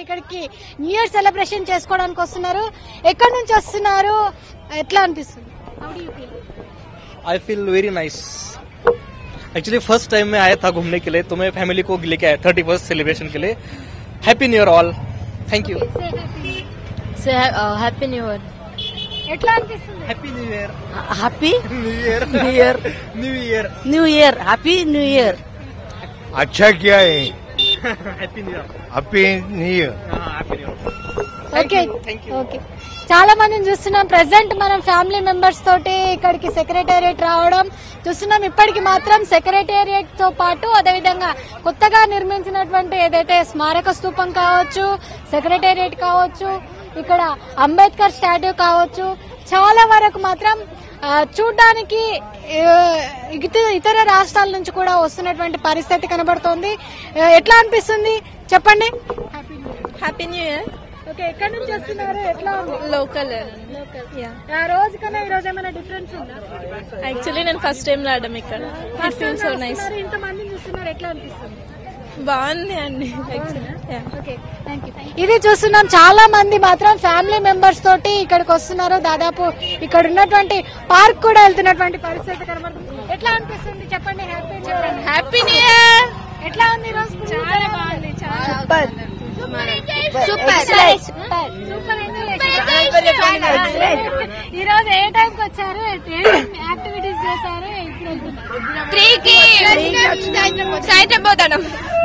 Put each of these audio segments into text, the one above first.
ఇక్కడికి new year celebration చేసుకోవడానికి వస్తున్నారు ఎక్కడి నుంచి వస్తున్నారు ఎట్లా అనిపిస్తుంది How do you feel? I feel very nice actually first time मैं आया था घूमने के लिए तो मैं फैमिली को लेके आया थर्टी फर्स्ट सेलिब्रेशन के लिए happy new year all thank you Say uh, happy new year. ఎట్లా అనిపిస్తుంది happy new year Happy new year New Year. New year New Year. Happy New Year. अच्छा किया है happy new year happy new year happy new year okay Thank you. Okay చాలా మందిని చూస్తున్నాం present మనం family members తోటి ఇక్కడికి secretariat రావడం చూస్తున్నాం ఇప్పటికి మాత్రం సెక్రటేరియట్ తో పాటు అదేవిధంగా కొత్తగా నిర్మించినటువంటి ఏదైతే స్మారక స్తూపం కావచ్చు సెక్రటేరియట్ కావచ్చు ఇక్కడ అంబేద్కర్ స్టాట్యూ కావచ్చు చాలా వరకు మాత్రం ఆ, చూడ్డానికి ఆ, ఇత- ఇతర రాష్ట్రాల నుంచి కూడా వస్తున్నటువంటి పరిస్థితి కనబడుతోంది ఆ, ఎట్లా అనిపిస్తుంది చెప్పండి Happy New Year. ఓకే ఎక్కడి నుంచి వస్తున్నారు ఎట్లా ఉంది Local. Yeah. ఆ రోజు కన్నా ఈ రోజు ఏమైనా డిఫరెన్స్ ఉందా Actually, నేను ఫస్ట్ టైం రావడం ఇక్కడ ఇట్ ఫీల్ సో నైస్ ఇంత మందిని చూస్తున్నారు ఎట్లా అనిపిస్తుంది బాగుంది అండి యాక్చువల్లీ ఓకే థ్యాంక్ యూ ఇది చూస్తున్నాం చాలా మంది మాత్రం ఫ్యామిలీ మెంబర్స్ తోటి ఇక్కడికి వస్తున్నారు దాదాపు ఇక్కడ ఉన్నటువంటి పార్క్ కూడా వెళ్తున్నటువంటి పరిస్థితి కనబడుతుంది ఎట్లా అనిపిస్తుంది చెప్పండి హ్యాపీ హ్యాపీ న్యూ ఇయర్ ఎట్లా ఉంది ఈ రోజు చాలా బాగుంది సూపర్ సూపర్ ఈ రోజు ఏ టైంకి వచ్చారు యాక్టివిటీస్ చేశారు ఇప్పుడు వెళ్తున్నారు త్రీకి సాయంత్రం పోతాను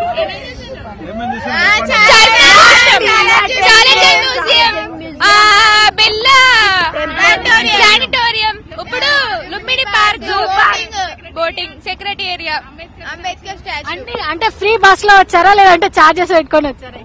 బిల్లా ప్లానిటోరియం ఇప్పుడు Lumbini park boating secretariat Ambedkar statue అంటే అంటే ఫ్రీ బస్ లో వచ్చారా లేదంటే చార్జెస్ పెట్టుకొని వచ్చారా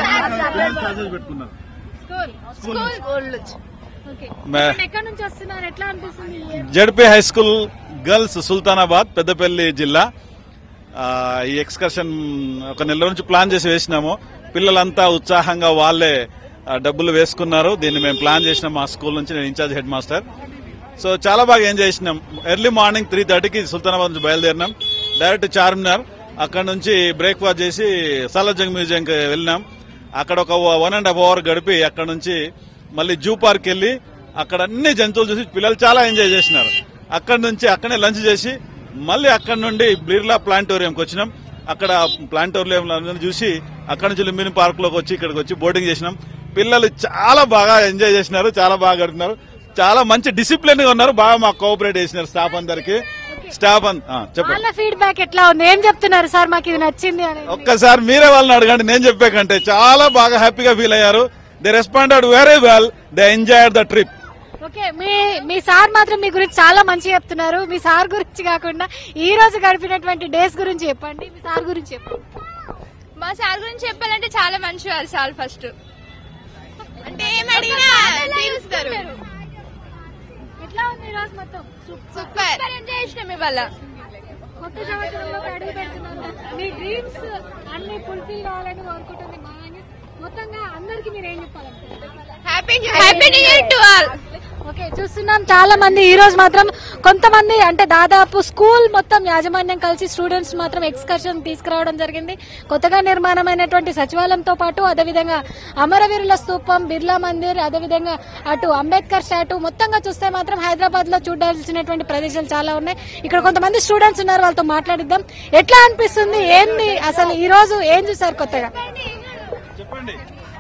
ఓకే ఎక్కడి నుంచి వస్తున్నారు ఎట్లా అనిపిస్తుంది ZP high school girls Sultanabad Peddapalli జిల్లా ఆ, ఈ ఎక్స్కర్షన్ ఒక నెల నుంచి ప్లాన్ చేసి వేసినాము పిల్లలంతా ఉత్సాహంగా వాళ్ళే ఆ, డబ్బులు వేసుకున్నారు దీన్ని మేము ప్లాన్ చేసినాం మా స్కూల్ నుంచి నేను ఇన్ఛార్జ్ హెడ్ మాస్టర్ సో చాలా బాగా ఎంజాయ్ చేసినాం ఎర్లీ మార్నింగ్ త్రీ థర్టీకి సుల్తానాబాద్ నుంచి బయలుదేరినాం డైరెక్ట్ చార్మినార్ అక్కడ నుంచి బ్రేక్ఫాస్ట్ చేసి సాలార్జంగ్ మ్యూజియంకి వెళ్ళినాం అక్కడ ఒక వన్ అండ్ హాఫ్ అవర్ గడిపి అక్కడ నుంచి మళ్ళీ జూ పార్క్ వెళ్ళి అక్కడ అన్ని జంతువులు చూసి పిల్లలు చాలా ఎంజాయ్ చేసినారు అక్కడ నుంచి అక్కడే లంచ్ చేసి మళ్ళీ అక్కడ నుండి బిర్లా ప్లాంటోరియంకి వచ్చినాం అక్కడ ప్లాంటోరియం చూసి అక్కడ నుంచి లుంబిని పార్క్ లోకి వచ్చి ఇక్కడికి వచ్చి బోటింగ్ చేసినాం పిల్లలు చాలా బాగా ఎంజాయ్ చేసినారు చాలా బాగా గడుపుతున్నారు చాలా మంచి డిసిప్లిన్ గా ఉన్నారు బాగా మాకు కోఆపరేట్ చేసినారు స్టాఫ్ అందరికి స్టాఫ్ అన్- ఆ, చెప్పండి వాళ్ళ ఫీడ్బ్యాక్ ఎట్లా ఉంది ఏం చెప్తున్నారు సార్ మాకు ఇది నచ్చింది అని ఒక్కసారి మీరే వాళ్ళని అడగండి నేను చెప్పే కంటే చాలా బాగా హ్యాపీగా ఫీల్ అయ్యారు they responded very well they enjoy the trip okay మీ మీ సార్ మాత్రం మీ గురించి చాలా మంచి చెప్తున్నారు మీ సార్ గురించి కాకుండా ఈ రోజు గడిపినటువంటి డేస్ గురించి చెప్పండి మీ సార్ గురించి చెప్పండి మా సార్ గురించి చెప్పాలంటే చాలా మంచి వారు సార్ ఫస్ట్ అంటే ఏం అడిగినా తీరుస్తారు ఎట్లా ఉంది ఈ రోజు మొత్తం సూపర్ ఎంజాయ్ చేసినాం ఇవాళ కొత్త సంవత్సరంలో అడుగు పెడుతున్నారు మీ డ్రీమ్స్ అన్ని ఫుల్ఫిల్ కావాలని కోరుకుంటుంది మా ఆయన. మొత్తంగా అందరికి మీరు ఏం చెప్పాలంటే happy happy new year to all okay చూస్తున్నాం చాలా మంది ఈ రోజు మాత్రం కొంతమంది అంటే దాదాపు స్కూల్ మొత్తం యాజమాన్యం కలిసి స్టూడెంట్స్ మాత్రం ఎక్స్కర్షన్ తీసుకురావడం జరిగింది కొత్తగా నిర్మాణమైనటువంటి సచివాలయంతో పాటు అదేవిధంగా అమరవీరుల స్తూపం బిర్లా మందిర్ అదేవిధంగా అటు అంబేద్కర్ స్టాట్యూ మొత్తంగా చూస్తే మాత్రం హైదరాబాద్ లో చూడాల్సినటువంటి ప్రదేశాలు చాలా ఉన్నాయి ఇక్కడ కొంతమంది స్టూడెంట్స్ ఉన్నారు వాళ్ళతో మాట్లాడిద్దాం ఎట్లా అనిపిస్తుంది ఏంది అసలు ఈ రోజు ఏం చూసారు కొత్తగా చెప్పండి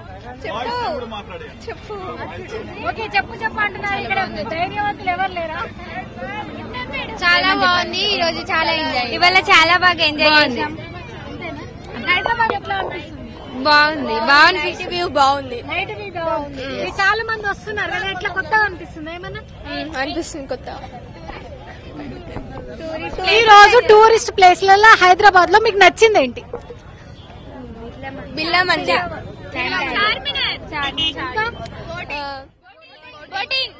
ఓకే చెప్పు చెప్పు అంటున్నారు ఇక్కడ ధైర్యవంతులు ఎవరు లేరా చాలా బాగుంది ఈ రోజు చాలా ఎంజాయ్ ఇవాళ చాలా బాగా ఎంజాయ్ చేసాం హైదరాబాద్ ఎట్లా అనిపిస్తుంది బాగుంది బాగుంది వ్యూ బాగుంది నైట్ వ్యూ బాగుంది మీరు చాలా మంది వస్తున్నారు కదా ఎట్లా కొత్తగా అనిపిస్తుంది ఏమన్నా అనిపిస్తుంది కొత్త ఈ రోజు టూరిస్ట్ ప్లేస్లలో హైదరాబాద్ లో మీకు నచ్చింది ఏంటి బిల్లా మందిర్ బోటింగ్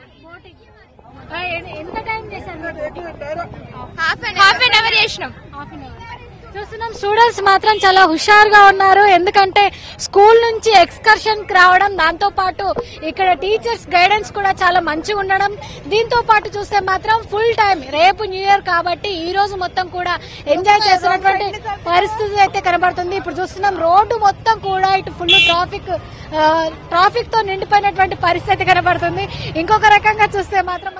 ఎంత టైం చేశారు హాఫ్ అన్ అవర్ చేసినాం హాఫ్ అన్ అవర్ చూస్తున్నాం స్టూడెంట్స్ మాత్రం చాలా హుషారుగా ఉన్నారు ఎందుకంటే స్కూల్ నుంచి ఎక్స్కర్షన్ కి రావడం దాంతో పాటు ఇక్కడ టీచర్స్ గైడెన్స్ కూడా చాలా మంచిగా ఉండడం దీంతో పాటు చూస్తే మాత్రం ఫుల్ టైం రేపు న్యూ ఇయర్ కాబట్టి ఈ రోజు మొత్తం కూడా ఎంజాయ్ చేస్తున్నటువంటి పరిస్థితి అయితే కనబడుతుంది ఇప్పుడు చూస్తున్నాం రోడ్డు మొత్తం కూడా ఇటు ఫుల్ ట్రాఫిక్ ట్రాఫిక్ తో నిండిపోయినటువంటి పరిస్థితి కనబడుతుంది ఇంకొక రకంగా చూస్తే మాత్రం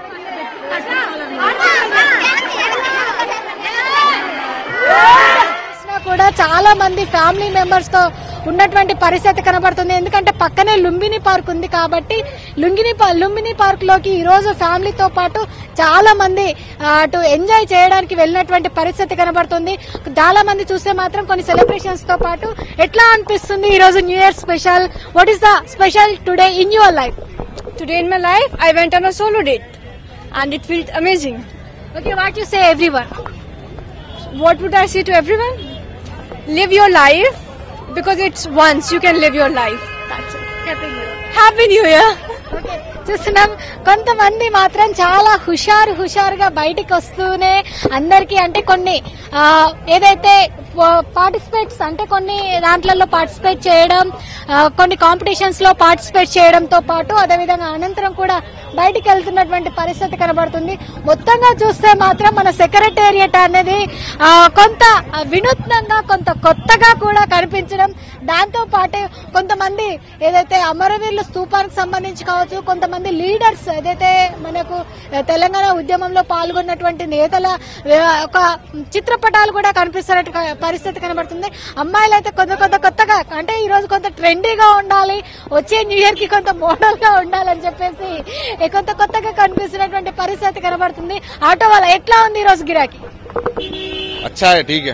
చూసినా కూడా చాలా మంది ఫ్యామిలీ మెంబర్స్ తో ఉన్నటువంటి పరిస్థితి కనబడుతుంది ఎందుకంటే పక్కనే లుంబిని పార్క్ ఉంది కాబట్టి లుంగిని పా- లుంబిని పార్క్ లోకి ఈ రోజు ఫ్యామిలీతో పాటు చాలా మంది ఆ, అటు ఎంజాయ్ చేయడానికి వెళ్ళినటువంటి పరిస్థితి కనబడుతుంది చాలా మంది చూస్తే మాత్రం కొన్ని సెలబ్రేషన్స్ తో పాటు ఎట్లా అనిపిస్తుంది ఈ రోజు new year special what is the special today in your life Today in my life, I went on a solo date and it felt amazing. Okay what you say everyone What would I say to everyone? Live your life because it's once you can live your life. That's it. Happy New Year! Okay, చూస్తున్నాం కొంతమంది మాత్రం చాలా హుషారు హుషారుగా బయటికి వస్తూనే అందరికి అంటే కొన్ని ఆ, ఏదైతే పార్టిసిపేట్స్ అంటే కొన్ని దాంట్లలో పార్టిసిపేట్ చేయడం ఆ, కొన్ని కాంపిటీషన్స్ లో పార్టిసిపేట్ చేయడంతో పాటు అదేవిధంగా అనంతరం కూడా బయటికి వెళ్తున్నటువంటి పరిస్థితి కనబడుతుంది మొత్తంగా చూస్తే మాత్రం మన సెక్రటేరియట్ అనేది ఆ, కొంత వినూత్నంగా కొంత కొత్తగా కూడా కనిపించడం దాంతో పాటు కొంతమంది ఏదైతే అమరవీరుల స్తూపానికి సంబంధించి కావచ్చు కొంతమంది లీడర్స్ ఏదైతే మనకు ఆ, తెలంగాణ ఉద్యమంలో పాల్గొన్నటువంటి నేతల ఆ, ఒక చిత్రపటాలు కూడా కనిపిస్తున్నట్టు క- పరిస్థితి కనబడుతుంది అమ్మాయిలు అయితే కొంత కొంత కొత్తగా అంటే ఈ రోజు కొంత ట్రెండీగా ఉండాలి వచ్చే న్యూ ఇయర్ కి కొంత మోడల్ గా ఉండాలని చెప్పేసి ఏ కొంత కొత్తగా కనిపిస్తున్నటువంటి పరిస్థితి కనబడుతుంది ఆటో వాళ్ళ ఎట్లా ఉంది ఈ రోజు గిరాకీ अच्छा है ठीक है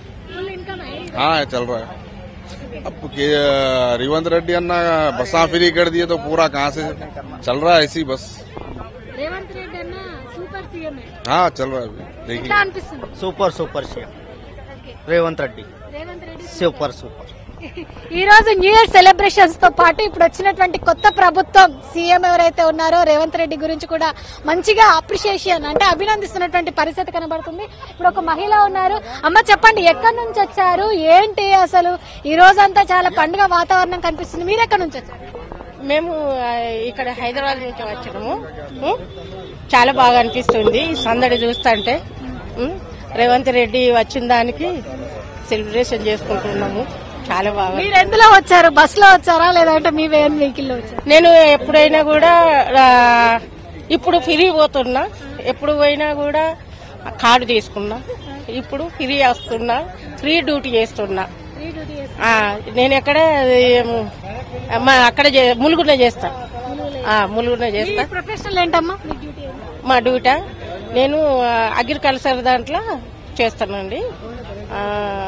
हाँ चल रहा है अब के रेवंत रेड्डी अन्ना बसा फ्री कर दिए तो पूरा कहाँ से चल रहा है ऐसी बस రేవంత్ రెడ్డి అన్న సూపర్ సీఎం हाँ चल रहा है अभी देखिए ఎట్లా అనిపిస్తుంది super super CM Revanth Reddy Revanth Reddy super super ఈ రోజు న్యూ ఇయర్ సెలబ్రేషన్స్ తో పాటు ఇప్పుడు వచ్చినటువంటి కొత్త ప్రభుత్వం సీఎం ఎవరైతే ఉన్నారో రేవంత్ రెడ్డి గురించి కూడా మంచిగా అప్రిషియేషన్ అంటే అభినందిస్తున్నటువంటి పరిస్థితి కనబడుతుంది ఇప్పుడు ఒక మహిళ ఉన్నారు అమ్మ చెప్పండి ఎక్కడి నుంచి వచ్చారు ఏంటి అసలు ఈ రోజంతా చాలా పండుగ వాతావరణం కనిపిస్తుంది మీరు ఎక్కడి నుంచి వచ్చారు మేము ఆ, ఇక్కడ హైదరాబాద్ నుంచి వచ్చినాము ఉం? చాలా బాగా అనిపిస్తుంది ఈ సందడి చూస్తుంటే ఉం? రేవంత్ రెడ్డి వచ్చిన దానికి సెలబ్రేషన్ చేసుకుంటున్నాము చాలా బాగా మీరు ఎందులో వచ్చారు బస్ లో వచ్చారా లేదంటే మీ వేన్ వెహికల్ లో వచ్చారు నేను ఎప్పుడైనా కూడా ఆ, ఇప్పుడు ఫ్రీ పోతున్నా ఎప్పుడు పోయినా కూడా కార్డు తీసుకున్నా ఇప్పుడు ఫ్రీ వస్తున్నా ఫ్రీ డ్యూటీ చేస్తున్నా ఆ, నేను ఎక్కడ ఏం, మా అక్కడ చే- ములుగునే చేస్తా ఆ, ములుగునే చేస్తా ప్రొఫెషనల్ ఏంటమ్మా మీ డ్యూటీ ఏంటి? మా డ్యూటా నేను ఆ, అగ్రికల్చర్ దాంట్లో చేస్తానండి ఆ,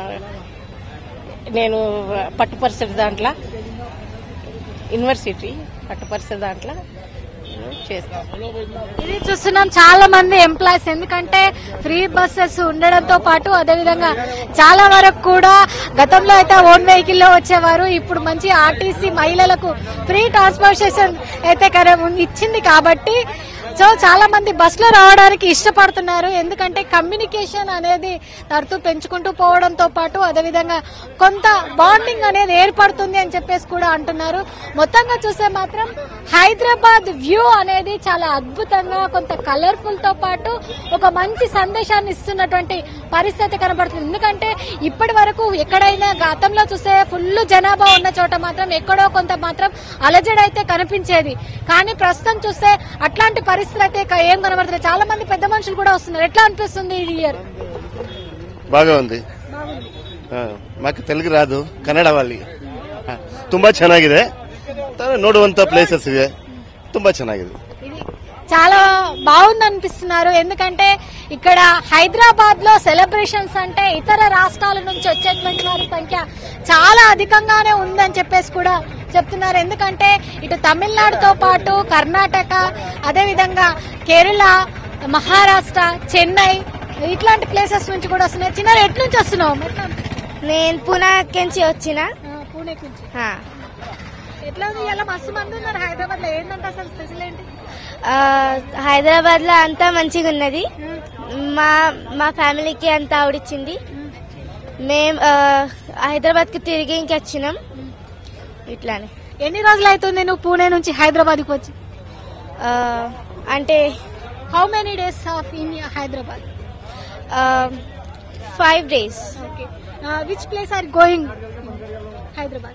నేను పట్టు పరిస్థితి దాంట్లో యూనివర్సిటీ పట్టు పరిస్థితి దాంట్లో చేస్తాను ఇది చూస్తున్నాం చాలా మంది ఎంప్లాయీస్ ఎందుకంటే ఫ్రీ బస్సెస్ ఉండడంతో పాటు అదేవిధంగా చాలా వరకు కూడా గతంలో అయితే ఓన్ వెహికల్ లో వచ్చేవారు ఇప్పుడు మంచి ఆర్టీసీ మహిళలకు ఫ్రీ ట్రాన్స్పోర్టేషన్ అయితే కర- ఇచ్చింది కాబట్టి సో చాలా మంది బస్ లో రావడానికి ఇష్టపడుతున్నారు ఎందుకంటే కమ్యూనికేషన్ అనేది తరచూ పెంచుకుంటూ పోవడంతో పాటు అదేవిధంగా కొంత బాండింగ్ అనేది ఏర్పడుతుంది అని చెప్పేసి కూడా అంటున్నారు మొత్తంగా చూస్తే మాత్రం హైదరాబాద్ వ్యూ అనేది చాలా అద్భుతంగా కొంత కలర్ఫుల్ తో పాటు ఒక మంచి సందేశాన్ని ఇస్తున్నటువంటి పరిస్థితి కనబడుతుంది ఎందుకంటే ఇప్పటి వరకు ఎక్కడైనా గతంలో చూస్తే ఫుల్ జనాభా ఉన్న చోట మాత్రం ఎక్కడో కొంత మాత్రం అలజడైతే కనిపించేది కానీ ప్రస్తుతం చూస్తే అట్లాంటి పరిస్థితి అయితే క- ఏం కనబడుతుంది చాలా మంది పెద్ద మనుషులు కూడా వస్తున్నారు ఎట్లా అనిపిస్తుంది ఈ ఇయర్ ಬಾಗ ఉంది ಹಾ, ಮಾಕೆ ತೆಲುಗು ರಾದು ಕನ್ನಡ ವಾಲಿ ಹಾ, ತುಂಬಾ ಚೆನ್ನಾಗಿದೆ ತ- ನೋಡುವಂತ ಪ್ಲೇಸಸ್ ಇವೆ ತುಂಬಾ ಚೆನ್ನಾಗಿದೆ ఇది చాలా బాగుంది అనిపిస్తున్నారు ఎందుకంటే ఇక్కడ హైదరాబాద్ లో సెలబ్రేషన్స్ అంటే ఇతర రాష్ట్రాల నుంచి వచ్చేటువంటి వారి సంఖ్య చాలా అధికంగానే ఉందని చెప్పేసి కూడా చెప్తున్నారు ఎందుకంటే ఇటు తమిళనాడుతో పాటు కర్ణాటక అదేవిధంగా కేరళ మహారాష్ట్ర చెన్నై ఇట్లాంటి ప్లేసెస్ నుంచి కూడా వస్తున్నాయి చిన్న ఎటు నుంచి వస్తున్నావు ఎట్లా నేను పునాకించి వచ్చిన ఆ, పూణేకి నుంచి ఆ, ఎట్లా ఉంది ఇలా మస్తు మంది ఉన్నారు హైదరాబాద్ లో ఏంటంటే అసలు స్పెషల్ ఏంటి ఆ, హైదరాబాద్ లో అంతా మంచిగా ఉన్నది మా మా ఫ్యామిలీకి అంతా ఆవిడిచ్చింది మేము హైదరాబాద్ కి తిరిగి ఇంక వచ్చినాం ఇట్లానే ఎన్ని రోజులు అవుతుంది నువ్వు పూణే నుంచి హైదరాబాద్ కి వచ్చి ఆ, అంటే how many days of in Hyderabad five days okay which place are going Hyderabad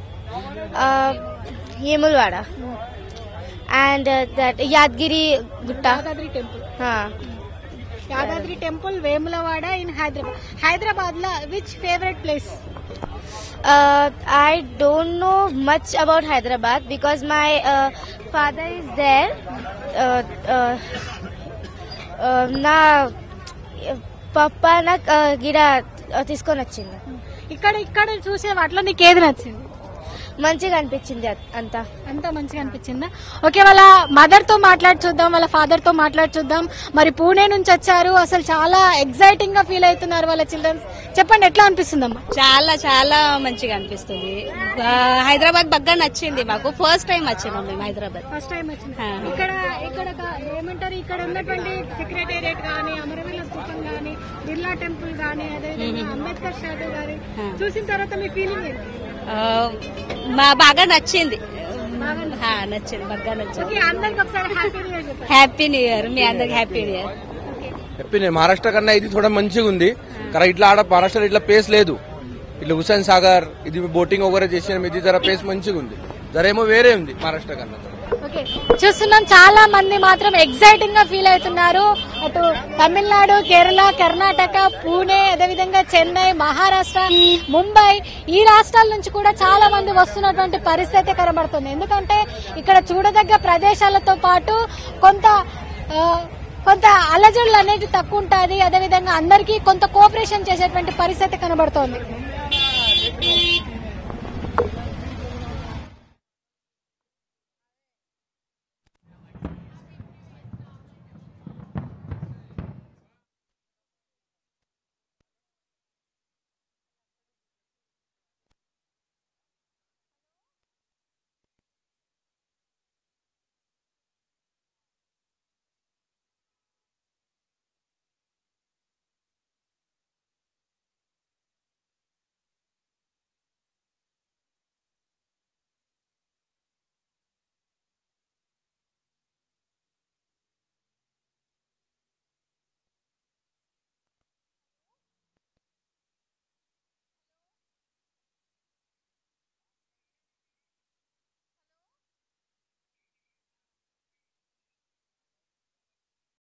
Vemulawada and that Yadagiri Gutta Yadadri temple ah, Yadadri temple Vemulawada in Hyderabad Hyderabad లో which favourite place Uh, I don't know much about Hyderabad because my uh, father is there. Uh, uh, uh, నా పప్ప నాకు uh, గిడ uh, తీసుకొని వచ్చింది ఇక్కడ ఇక్కడ చూసే వాటిలో నీకు ఏది నచ్చింది మంచిగా అనిపించింది అ- అంతా అంతా మంచిగా అనిపించిందా ఓకే వాళ్ళ మదర్ తో మాట్లాడి చూద్దాం వాళ్ళ ఫాదర్ తో మాట్లాడి చూద్దాం మరి పూణే నుంచి వచ్చారు అసలు చాలా ఎగ్జైటింగ్ గా ఫీల్ అవుతున్నారు వాళ్ళ చిల్డ్రన్స్ చెప్పండి ఎట్లా అనిపిస్తుందమ్మా చాలా చాలా మంచిగా అనిపిస్తుంది ఆ, హైదరాబాద్ బాగా నచ్చింది మాకు ఫస్ట్ టైం వచ్చినాం మేము హైదరాబాద్ ఫస్ట్ టైం వచ్చింది ఆ. ఇక్కడ ఇక్కడ క- ఏమంటారు ఇక్కడ ఉన్నటువంటి సెక్రటేరియట్ గానీ అమరవీల స్థూపం గానీ బిర్లా టెంపుల్ గానీ అదేవిధంగా అంబేద్కర్ స్టాట్యూ గానీ చూసిన తర్వాత మీ ఫీలింగ్ ఏంటి ఆ, మా బాగా నచ్చింది ఆ, నచ్చింది బాగా నచ్చింది ఓకే అందరికి ఒకసారి హ్యాపీ న్యూ ఇయర్ చెప్పండి హ్యాపీ న్యూ ఇయర్ మీ అందరికి happy new year happy Maharashtra కన్నా ఇది थोड़ा మంచిగా ఉంది కానీ ఇట్లా ఆడ మహారాష్ట్ర ఇట్లా ప్లేస్ లేదు ఇట్లా హుసేన్ సాగర్ ఇది బోటింగ్ వగేరా చేసిన ఇది జర ప్లేస్ మంచిగా ఉంది జరేమో వేరే ఉంది మహారాష్ట్ర కన్నా ఓకే చూస్తున్నాం చాలా మంది మాత్రం ఎగ్జైటింగ్ గా ఫీల్ అవుతున్నారు అటు తమిళనాడు కేరళ కర్ణాటక పూణే అదేవిధంగా చెన్నై మహారాష్ట్ర ముంబై ఈ రాష్ట్రాల నుంచి కూడా చాలా మంది వస్తున్నటువంటి పరిస్థితి కనబడుతుంది ఎందుకంటే ఇక్కడ చూడదగ్గ ప్రదేశాలతో పాటు కొంత ఆ, కొంత అలజడులు అనేది తక్కువ ఉంటుంది అదేవిధంగా అందరికీ కొంత కోఆపరేషన్ చేసేటువంటి పరిస్థితి కనబడుతోంది